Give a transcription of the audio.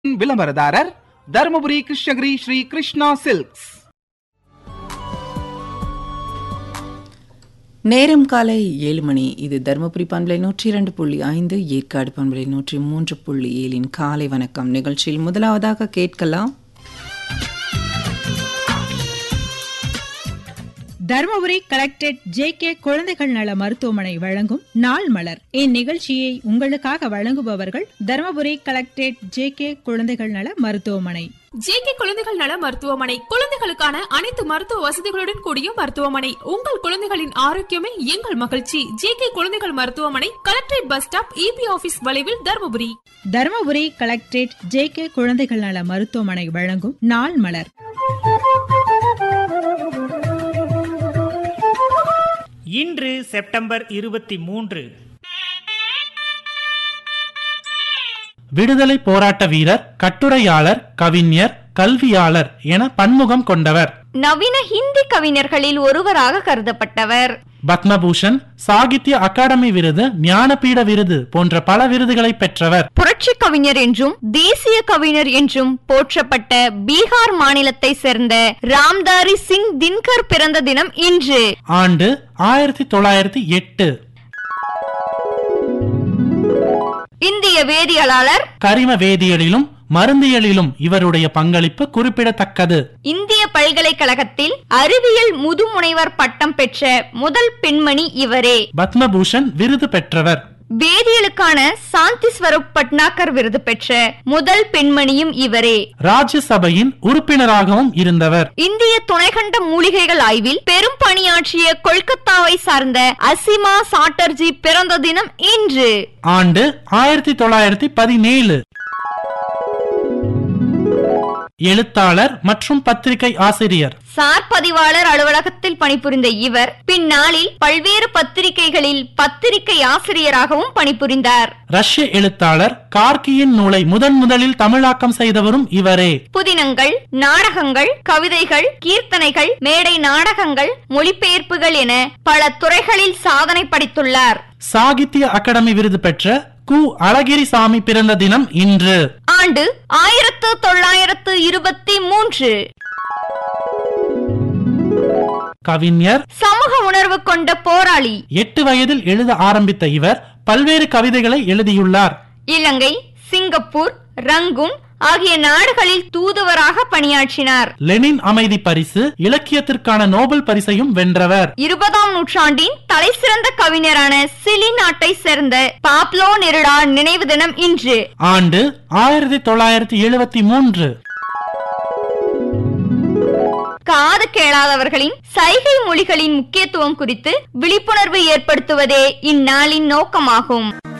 விளம்பரதாரர் தருமபுரி கிருஷ்ணகிரி ஸ்ரீ கிருஷ்ணா சில்க்ஸ் நேரம் காலை ஏழு மணி இது தருமபுரி பண்பலை நூற்றி இரண்டு புள்ளி ஐந்து ஏற்காடு பண்பலை நூற்றி மூன்று புள்ளி ஏழின் காலை வணக்கம் நிகழ்ச்சியில் முதலாவதாக கேட்கலாம் தருமபுரி கலெக்டரேட் ஜே கே குழந்தைகள் நல மருத்துவமனை வழங்கும் நாள் மலர் இந்நிகழ்ச்சியை உங்களுக்காக வழங்குபவர்கள் தருமபுரி கலெக்டரேட் ஜே கே குழந்தைகள் நல மருத்துவமனை ஜேகே குழந்தைகள் நல மருத்துவமனை குழந்தைகளுக்கான அனைத்து மருத்துவ வசதிகளுடன் கூடிய மருத்துவமனை உங்கள் குழந்தைகளின் ஆரோக்கியமே எங்கள் மகிழ்ச்சி ஜேகே குழந்தைகள் மருத்துவமனை collectorate bus stop E B office வளைவில் Dharmapuri Dharmapuri collectorate J K குழந்தைகள் நல மருத்துவமனை வழங்கும் நாள் மலர் இன்று செப்டம்பர் இருபத்தி மூன்று விடுதலை போராட்ட வீரர் கட்டுரையாளர் கவிஞர் கல்வியாளர் என பன்முகம் கொண்டவர் நவீன ஹிந்தி கவிஞர்களில் ஒருவராக கருதப்பட்டவர் பத்மபூஷன் சாகித்ய அகாடமி விருது ஞானபீட விருது போன்ற பல விருதுகளை பெற்றவர் புரட்சி கவிஞர் என்றும் தேசிய கவிஞர் என்றும் போற்றப்பட்ட பீகார் மாநிலத்தை சேர்ந்த ராம்தாரி சிங் தின்கர் பிறந்த தினம் இன்று ஆண்டு ஆயிரத்தி தொள்ளாயிரத்தி எட்டு இந்திய வேதியியலாளர் கரிம வேதியியலிலும் மருந்தியலிலும் இவருடைய பங்களிப்பு குறிப்பிடத்தக்கது இந்திய பல்கலைக்கழகத்தில் அறிவியல் முதுமுனைவர் பட்டம் பெற்ற முதல் பெண்மணி இவரே பத்மபூஷன் விருது பெற்றவர் வேதியியலுக்கான சாந்தி ஸ்வரூப் பட்னாகர் விருது பெற்ற முதல் பெண்மணியும் இவரே ராஜ்யசபையின் உறுப்பினராகவும் இருந்தவர் இந்திய துணைக்கண்ட மூலிகைகள் ஆய்வில் பெரும் பணியாற்றிய கொல்கத்தாவை சார்ந்த அசிமா சாட்டர்ஜி பிறந்த தினம் இன்று ஆண்டு ஆயிரத்தி தொள்ளாயிரத்தி பதினேழு எழுத்தாளர் மற்றும் பத்திரிகை ஆசிரியர் சார் பதிவாளர் அலுவலகத்தில் பணிபுரிந்த இவர் பின்னாளில் பல்வேறு பத்திரிகைகளில் பத்திரிகை ஆசிரியராகவும் பணிபுரிந்தார் ரஷ்ய எழுத்தாளர் கார்கியின் நூலை முதன் முதலில் தமிழாக்கம் செய்தவரும் இவரே புதினங்கள் நாடகங்கள் கவிதைகள் கீர்த்தனைகள் மேடை நாடகங்கள் மொழிபெயர்ப்புகள் என பல துறைகளில் சாதனை படைத்துள்ளார் சாகித்ய அகாடமி விருது பெற்ற கு அழகிரிசாமி பிறந்த தினம் இன்று ஆண்டு ஆயிரத்து தொள்ளாயிரத்து இருபத்தி மூன்று கவிஞர் சமூக உணர்வு கொண்ட போராளி எட்டு வயதில் எழுத ஆரம்பித்த இவர் பல்வேறு கவிதைகளை எழுதியுள்ளார் இலங்கை சிங்கப்பூர் ரங்கூன் ஆகிய நாடுகளில் தூதுவராக பணியாற்றினார் லெனின் அமைதி பரிசு இலக்கியத்திற்கான நோபல் பரிசையும் வென்றவர் இருபதாம் நூற்றாண்டின் தலைசிறந்த கவிஞரான சிலி நாட்டை சேர்ந்த பாப்லோ நெருடா நினைவு தினம் இன்று ஆண்டு ஆயிரத்தி தொள்ளாயிரத்தி எழுபத்தி மூன்று காது கேளாதவர்களின் சைகை மொழிகளின் முக்கியத்துவம் குறித்து விழிப்புணர்வு ஏற்படுத்துவதே இந்நாளின் நோக்கமாகும்